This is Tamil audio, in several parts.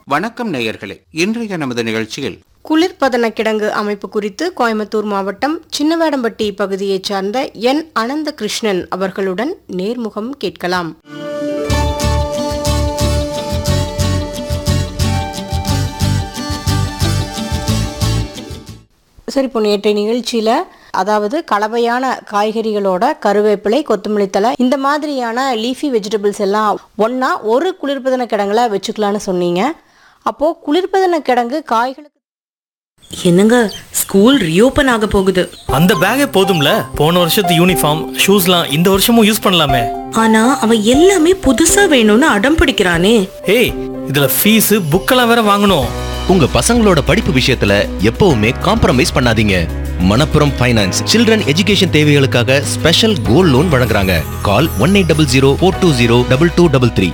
வணக்கம் நேயர்களே இன்றைய நமது நிகழ்ச்சியில் குளிர்பதன கிடங்கு அமைப்பு குறித்து கோயம்புத்தூர் மாவட்டம் சின்னவேடம்பட்டி பகுதியைச் சார்ந்த என் அனந்த கிருஷ்ணன் அவர்களுடன் நேர்முகம் கேட்கலாம் சரி இப்போ நேற்றைய நிகழ்ச்சியில் அதாவது கலவையான காய்கறிகளோட கருவேப்பிலை கொத்தமல்லி தழை இந்த மாதிரியான லீஃபி வெஜிடபிள்ஸ் எல்லாம் ஒன்றா ஒரு குளிர்பதன கிடங்குல வச்சுக்கலான்னு சொன்னீங்க அப்போது குளிர்பதன கிடங்கு காய்களுக்கு என்னங்க ஸ்கூல் ரீஓபன் ஆக போகுது அந்த பேக்கே போதும்ல போன வருஷத்து யூனிஃபார்ம் ஷூஸ்லாம் இந்த வருஷமும் யூஸ் பண்ணலாமே ஆனா அவன் எல்லாமே புதுசா வேணும்னு அடம் பிடிக்கிறானே ஏய் இதுல ஃபீஸ் புக்கெல்லாம் வேற வாங்கணும் உங்க பசங்களோட படிப்பு விஷயத்துல எப்பவுமே காம்ப்ரமைஸ் பண்ணாதீங்க மணப்புரம் ஃபைனான்ஸ் சில்ட்ரன் எஜுகேஷன் தேவைகளுக்காக ஸ்பெஷல் கோல்ட் லோன் வழங்குறாங்க call one eight double zero four two zero double two double three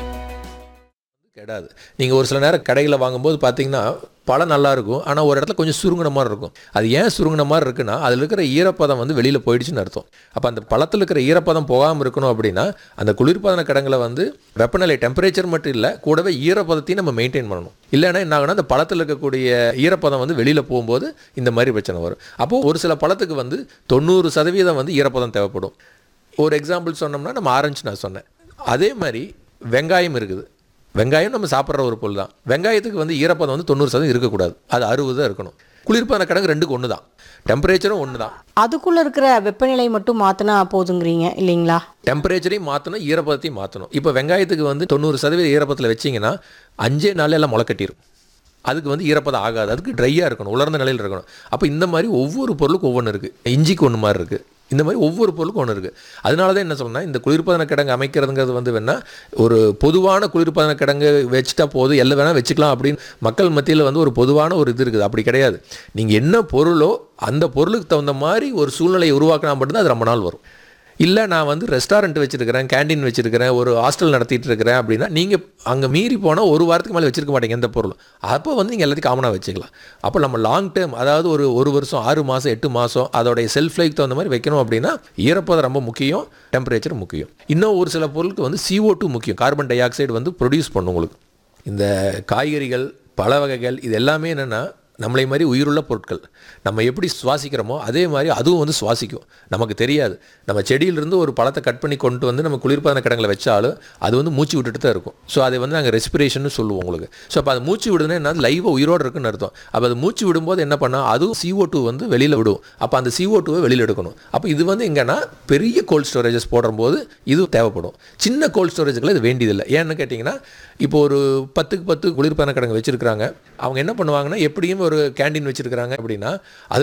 கெடாது நீங்கள் ஒரு சில நேரம் கடையில் வாங்கும்போது பார்த்தீங்கன்னா பழம் நல்லா இருக்கும் ஆனால் ஒரு இடத்துல கொஞ்சம் சுருங்கின மாதிரி இருக்கும் அது ஏன் சுருங்கின மாதிரி இருக்குன்னா அதில் இருக்கிற ஈரப்பதம் வந்து வெளியில் போயிடுச்சுன்னு அர்த்தம் அப்போ அந்த பழத்தில் இருக்கிற ஈரப்பதம் போகாமல் இருக்கணும் அப்படின்னா அந்த குளிர்பதன கிடங்குல வந்து வெப்பநிலை டெம்பரேச்சர் மட்டும் இல்லை கூடவே ஈரப்பதத்தையும் நம்ம மெயின்டைன் பண்ணணும் இல்லைன்னா என்ன ஆகுனா அந்த பழத்தில் இருக்கக்கூடிய ஈரப்பதம் வந்து வெளியில் போகும்போது இந்த மாதிரி பிரச்சனை வரும் அப்போது ஒரு சில பழத்துக்கு வந்து தொண்ணூறு சதவீதம் வந்து ஈரப்பதம் தேவைப்படும் ஒரு எக்ஸாம்பிள் சொன்னோம்னா நம்ம ஆரஞ்சு நான் சொன்னேன் அதே மாதிரி வெங்காயம் இருக்குது வெங்காயம் நம்ம சாப்பிட்ற ஒரு பொருள் தான் வெங்காயத்துக்கு வந்து ஈரப்பதம் வந்து தொண்ணூறு சதவீதம் இருக்கக்கூடாது அது அறுபது தான் இருக்கணும் குளிர்பதன கிடங்கு ரெண்டுக்கு ஒன்று தான் டெம்பரேச்சரும் ஒன்று தான் அதுக்குள்ள இருக்கிற வெப்பநிலை மட்டும் மாத்தினா போதுங்கிறீங்க இல்லைங்களா டெம்பரேச்சரையும் மாற்றணும் ஈரப்பதத்தையும் மாற்றணும் இப்போ வெங்காயத்துக்கு வந்து தொண்ணூறு சதவீத ஈரப்பதத்தில் வச்சிங்கன்னா அஞ்சே நாள் எல்லாம் முளைக்கட்டிரும் அதுக்கு வந்து ஈரப்பதம் ஆகாது அதுக்கு ட்ரையாக இருக்கணும் உலர்ந்த நிலையில் இருக்கணும் அப்போ இந்த மாதிரி ஒவ்வொரு பொருளுக்கும் ஒவ்வொன்று இருக்குது இஞ்சிக்கு ஒன்று மாதிரி இருக்குது இந்த மாதிரி ஒவ்வொரு பொருளுக்கும் ஒன்று இருக்குது அதனால தான் என்ன சொன்னால் இந்த குளிர்பதன கிடங்கு அமைக்கிறதுங்கிறது வந்து வேணால் ஒரு பொதுவான குளிர்பதன கிடங்கு வச்சுட்டா போதும் எல்லாம் வேணால் வச்சுக்கலாம் அப்படின்னு மக்கள் மத்தியில் வந்து ஒரு பொதுவான ஒரு இது இருக்குது அப்படி கிடையாது நீங்கள் என்ன பொருளோ அந்த பொருளுக்கு தகுந்த மாதிரி ஒரு சூழ்நிலையை உருவாக்கினா மட்டும்தான் அது ரொம்ப நாள் வரும் இல்லை நான் வந்து ரெஸ்டாரண்ட் வச்சிருக்கிறேன் கேண்டீன் வச்சிருக்கிறேன் ஒரு ஹாஸ்டல் நடத்திட்டு இருக்கிறேன் அப்படின்னா நீங்கள் அங்கே மீறி போனால் ஒரு வாரத்துக்கு மேலே வச்சிருக்க மாட்டீங்க எந்த பொருளும் அப்போ வந்து நீங்கள் எல்லாத்தையும் காமனாக வச்சுக்கலாம் அப்போ நம்ம லாங் டேர்ம் அதாவது ஒரு ஒரு வருஷம் ஆறு மாதம் எட்டு மாதம் அதோடைய செல்ஃப் லைஃப் தகுந்த மாதிரி வைக்கணும் அப்படின்னா ஈரப்பதம் ரொம்ப முக்கியம் டெம்பரேச்சர் முக்கியம் இன்னும் ஒரு சில பொருளுக்கு வந்து CO2 டூ முக்கியம் கார்பன் டை ஆக்சைடு வந்து ப்ரொடியூஸ் பண்ணும் உங்களுக்கு இந்த காய்கறிகள் பழ வகைகள் இது எல்லாமே என்னென்னா நம்மளை மாதிரி உயிருள்ள பொருட்கள் நம்ம எப்படி சுவாசிக்கிறோமோ அதே மாதிரி அதுவும் வந்து சுவாசிக்கும் நமக்கு தெரியாது நம்ம செடியிலிருந்து ஒரு பழத்தை கட் பண்ணி கொண்டு வந்து நம்ம குளிர்பதன கிடங்களை வச்சாலும் அது வந்து மூச்சு விட்டுட்டு தான் இருக்கும் ஸோ அதை வந்து நாங்கள் ரெஸ்பிரேஷன் சொல்லுவோம் உங்களுக்கு ஸோ அப்போ அது மூச்சு விடுதுன்னா என்ன லைவாக உயிரோடு இருக்குன்னு அர்த்தம் அப்போ அது மூச்சு விடும்போது என்ன பண்ணால் அதுவும் CO2 டூ வந்து வெளியில் விடும் அப்போ அந்த CO2 டூவை வெளியில் எடுக்கணும் அப்போ இது வந்து எங்கன்னா பெரிய கோல்ட் ஸ்டோரேஜஸ் போடும்போது இது தேவைப்படும் சின்ன கோல்ட் ஸ்டோரேஜுக்குள்ள இது வேண்டியதில்லை ஏன்னு கேட்டிங்கன்னா இப்போ ஒரு பத்துக்கு பத்து குளிர்பதன கிடங்கு வச்சிருக்காங்க அவங்க என்ன பண்ணுவாங்கன்னா எப்படியும் ஒரு கேண்டீன் வச்சிருக்காங்க அப்படின்னா அது